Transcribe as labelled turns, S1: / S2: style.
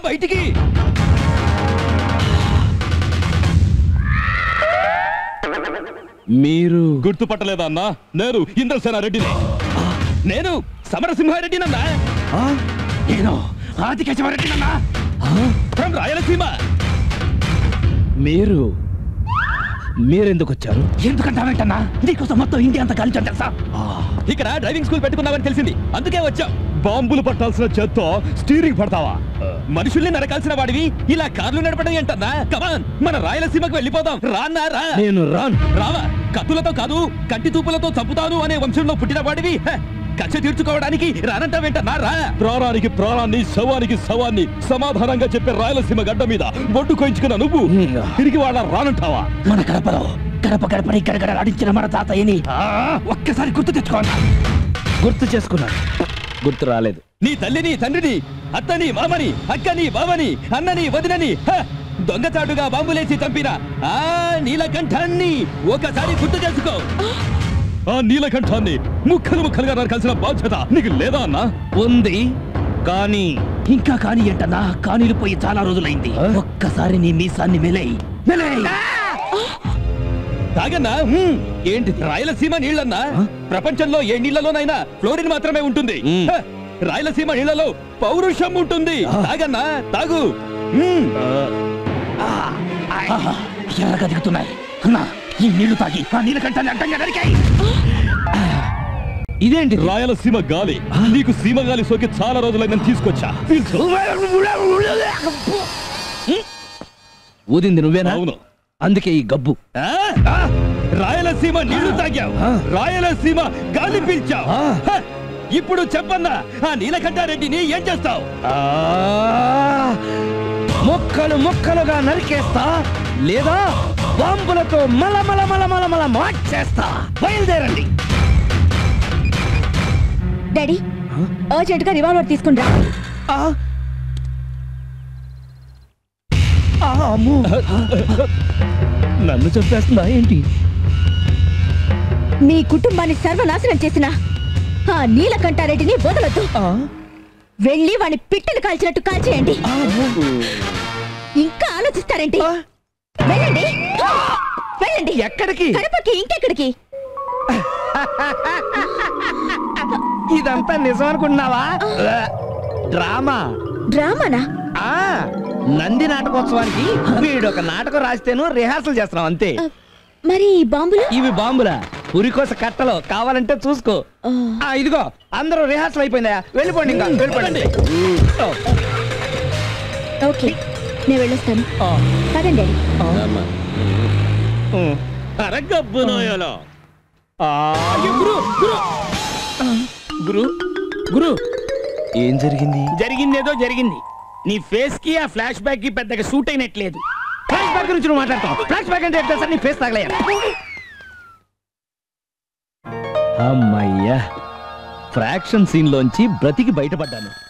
S1: బయటికి
S2: మీరు
S1: గుర్తుపట్టలేదా అన్నా నేను ఇంద్రసేన రెడ్డిని నేను సమరసింహారెడ్డినన్నా నేను ఆదికేశవరెడ్డినన్నా ఫ్రమ్ రాయలసీమ
S2: మీరు మీరెందుకు వచ్చారు
S1: ఎందుకంటావేంటన్నా నీకోసం మొత్తం ఇండియా అంతా కలిసి తెలుసా ఇక్కడ డ్రైవింగ్ స్కూల్ పెట్టుకున్నావని తెలిసింది అందుకే వచ్చాం బాంబులు పట్టాల్సిన చేత్తో స్టీరింగ్ పడతావా మనుషుల్ని నరకాల్సిన వాడివి ఇలా కార్లు నడపడం ఏంటన్నా కమాన్ మన రాయలసీమకు వెళ్ళిపోదాం రాన్నా రా
S2: నేను రాను
S1: రావా కత్తులతో కాదు కంటి తూపులతో చంపుతాను అనే వంశంలో పుట్టిన వాడివి హ, కక్ష తీర్చుకోవడానికి రానంటావేంటన్నా రా ప్రాణానికి ప్రాణాన్ని శవానికి శవాన్ని సమాధానంగా చెప్పే రాయలసీమ గడ్డ మీద బొడ్డు కోయించుకున్న నువ్వు తిరిగి వాళ్ళ రానంటావా మన గడపలో గడప గడపని గడగడ ఆడించిన మన తాతయ్యని ఒక్కసారి గుర్తు తెచ్చుకోండి
S2: గుర్తు చేసుకున్నాను గుర్తు రాలేదు
S1: నీ తల్లిని తండ్రిని అత్తని మామని అక్కని బావని అన్నని వదినని హ! దొంగచాటుగా బాంబులేసి చంపిన ఆ నీలకంఠాన్ని ఒకసారి గుర్తు చేసుకో ఆ నీలకంఠాన్ని ముక్కలు ముక్కలుగా నరకాల్సిన బాధ్యత నీకు లేదా అన్నా
S2: ఉంది కానీ
S1: ఇంకా కాని ఏంటన్నా కానీలు పోయి చాలా రోజులైంది ఒక్కసారి నీ మీసాన్ని మెలై తాగన్నా హ్మ్. ఏంటి రాయలసీమ నీళ్ళన్నా ప్రపంచంలో ఏ నీళ్లలోనైనా ఫ్లోరిన్ మాత్రమే ఉంటుంది
S2: మ్మ్.
S1: హ, రాయలసీమ నీళ్లలో పౌరుషం ఉంటుంది తాగన్నా తాగు మ్మ్. ఆహా, ఎర్రగా దిగుతున్నాయి అన్నా ఈ నీళ్లు తాగి ఆ నీళ్ళ కంటాన్ని అడ్డంగా నరికాయి
S2: ఇదేంటి
S1: రాయలసీమ గాలి నీకు సీమ గాలి సోకి చాలా రోజులైందని తీసుకొచ్చా పీల్చు.
S2: ఊదింది నువ్వేనా
S1: అవును
S2: అందుకే ఈ గబ్బు
S1: ఆ? ఆ? రాయలసీమ నీళ్లు తాగావు
S2: ఆ.
S1: రాయలసీమ గాలి పీల్చావు
S2: ఆ.
S1: హ! ఇప్పుడు చెప్పన్నా ఆ నీలకంఠారెడ్డిని ఏం చేస్తావు
S2: ఆ! ముక్కలు ముక్కలుగా నరికేస్తా లేదా బాంబులతో మల మల మల మల మల మార్చేస్తా బయలుదేరండి
S3: డాడీ అర్జెంట్ గా రివాల్వర్ తీసుకుని రా
S2: ఆ! ఆ, అమ్మో. నన్ను చంపేస్తుందా ఏంటి
S3: నీ కుటుంబాన్ని సర్వనాశనం చేసిన ఆ నీలకంఠారెడ్డిని వదలొద్దు
S2: ఆ?
S3: వెళ్ళి వాని పిట్టలు కాల్చినట్టు కాల్చేయండి
S2: ఆ!
S3: ఇంకా ఆలోచిస్తారేంటి
S2: ఆ!
S3: వెళ్ళండి వెళ్ళండి
S2: ఎక్కడికి
S3: కడపకి ఇంకెక్కడికి
S2: ఇదంతా నిజం అనుకుంటున్నావా డ్రామా
S3: డ్రామానా
S2: ఆ నంది నాటకోత్సవానికి వీడు ఒక నాటకం రాస్తేను రిహార్సల్ చేస్తున్నాం అంతే
S3: ఆ, మరి ఈ బాంబులు
S2: ఇవి బాంబులా ఉరికోస కట్టలో కావాలంటే చూసుకో
S3: ఆ,
S2: ఆ ఇదిగో అందరూ రిహార్సల్ అయిపోయిందా వెళ్ళిపోండి ఇంకా వెళ్ళిపోండి ఓ,
S3: ఓకే నేను వెళ్ళొస్తాను
S2: ఆ,
S3: పదండి డాడీ
S2: ఆ. ఉమ్.
S1: అరగబ్బునాయలో
S2: ఆ. గురు గురు ఏం జరిగింది
S4: జరిగిందేదో జరిగింది నీ ఫేస్ కి ఆ ఫ్లాష్ బ్యాక్ కి పెద్దగా సూట్ అయినట్లేదు
S2: ఫ్లాష్ బ్యాక్ నుంచి నువ్వు మాట్లాడతావు ఫ్లాష్ బ్యాక్ అంటే ఎట్లా సార్ నీ ఫేస్ తగలయ్యా అమ్మయ్యా ఫ్రాక్షన్ సీన్ లోంచి బ్రతికి బయటపడ్డాను